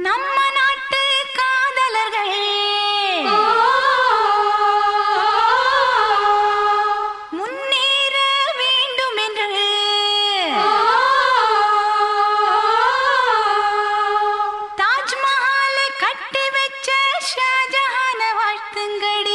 நம்ம நாட்டு காதலர்கள் முன்னேற வேண்டும் என்று தாஜ்மஹாலை கட்டி வச்ச ஷாஜஹான வாழ்த்துங்கடி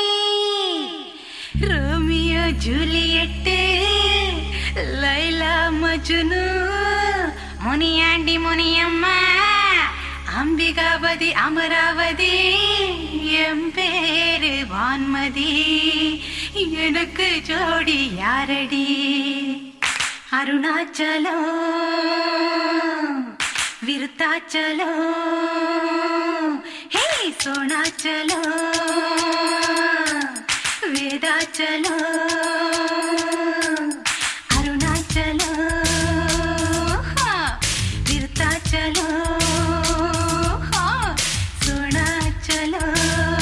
ரோமியோ ஜூலியட்டு லைலா மஜ்னு முனியாண்டி முனியம்மா அம்பிகாபதி அமராவதி எம் பேரு வான்மதி எனக்கு ஜோடி யாரடி அருணாச்சலம் விருத்தாச்சலம் ஹே சோணாச்சலம் வேதாச்சலம் அருணாச்சலம் ஹா, விருத்தாச்சலம் ஹா, சோணாச்சலம்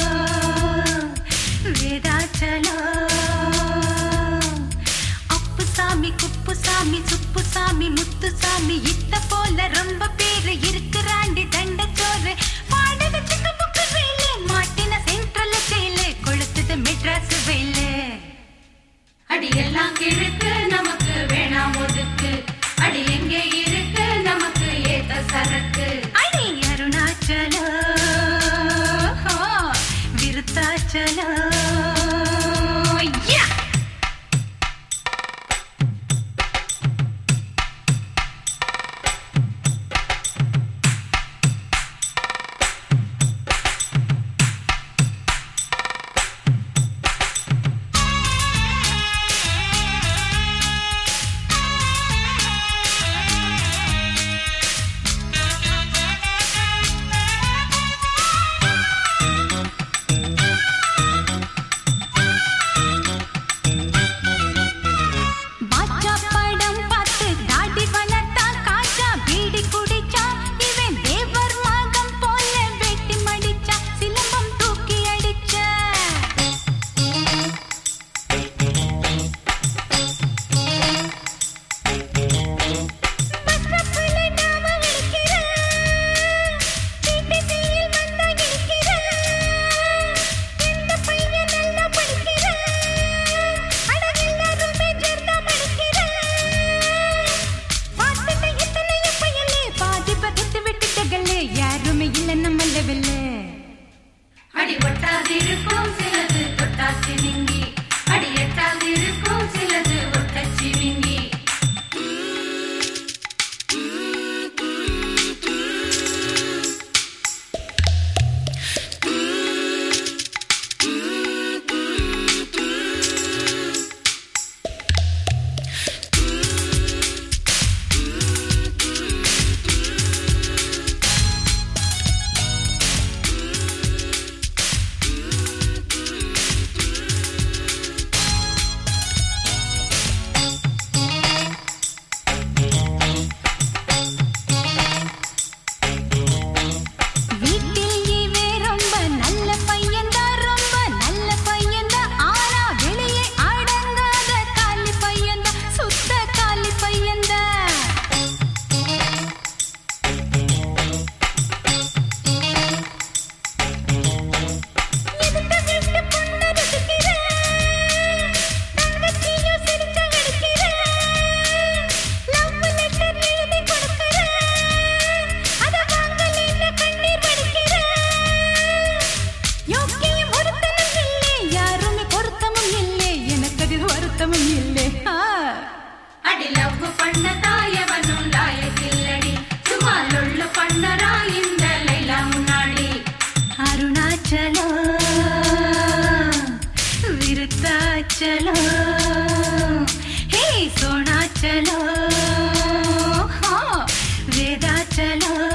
வேதாச்சலம் அப்புசாமி குப்புசாமி சுப்புசாமி முத்துசாமி இத்த போல ரொம்ப பேரு இருக்கிறாண்டி தண்டச்சோறு பாடுது சிக்க புக்கு வேலு மாட்டின சென்ட்ரல் ஜெயிலு கொளுத்துது மெட்ராஸ் வெயிலு அடி எல்லாம் கிழக்கு நமக்கு வேணாம் ஒதுக்கு அடி எங்கே இருக்கு நமக்கு ஏத்த சரக்கு அடி அருணாச்சலம் விருத்தாச்சலம் Yeah! பாட்சா படம் பார்த்து தாடி வளர்த்தா காஜா பீடி குடிச்சா இவன் தேவர் மகன் போல வெட்டி மடிச்சா சிலம்பம் தூக்கி அடிச்சா பக்கத்துல நாம விழிக்கிறேன். TTC-யில் வந்தா இடிக்கிறேன். எந்த பையன் நல்லா படிக்கிறான்? அட எல்லாருமே ஜெர்தா படிக்கிறேன். பார்த்துட்ட எத்தனையோ பயலு, பாதி பகுத்து விட்டுட்டகளு, யாருமே இல்ல நம்ம லெவலு அடி ஒட்டாதிருக்கும் சிலது தொட்டாச்சி நீங்கி அடி எட்டாதிருக்கும் சிலது ஒட்டச்சி நீங்கி வீட்டில் இவே ரொம்ப நல்ல பையன்தான் ரொம்ப நல்ல பையன்தான் ஆனா வெளியே அடங்காத காலி பையன்தான் சுத்த காலி பையன்தான் எதுக்கு வீட்டு பொண்ணு ரசிக்கிறேன் தங்கச்சியும் சிரிச்ச அடிக்கிறேன் லவ் லெட்டர் எழுதி கொடுக்கிறேன் அத வாங்கலைன்னு கண்ணீர் வடிக்கிறேன் யோக்கியம் ஒருத்தனும் இல்லை யாருமே பொருத்தமும் இல்லை எனக்கு அது வருத்தமும் இல்லை ஆ. அடி லவ் பண்ண தாயவனும் லாயக்கில்லடி சும்மா லொள்ளு பண்ணரா இந்த லைலா முன்னாடி அருணாச்சலம் விருத்தாச்சலம் ஹே சோணாச்சலம் ஹா, வேதாச்சலம்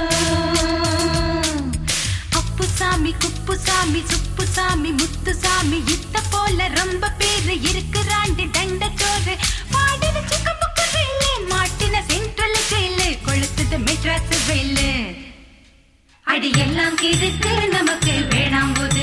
அப்புசாமி குப்புசாமி சுப்புசாமி முத்துசாமி இத்த போல ரொம்ப பேரு இருக்கிறாண்டி தண்டச்சோறு பாடின சிக்க புக்கு வேலு மாட்டின சென்ட்ரல் ஜெயிலு கொளுத்துது மெட்ராஸ் வெயிலு அடி எல்லாம் கிழக்கு நமக்கு வேணாம் ஒதுக்கு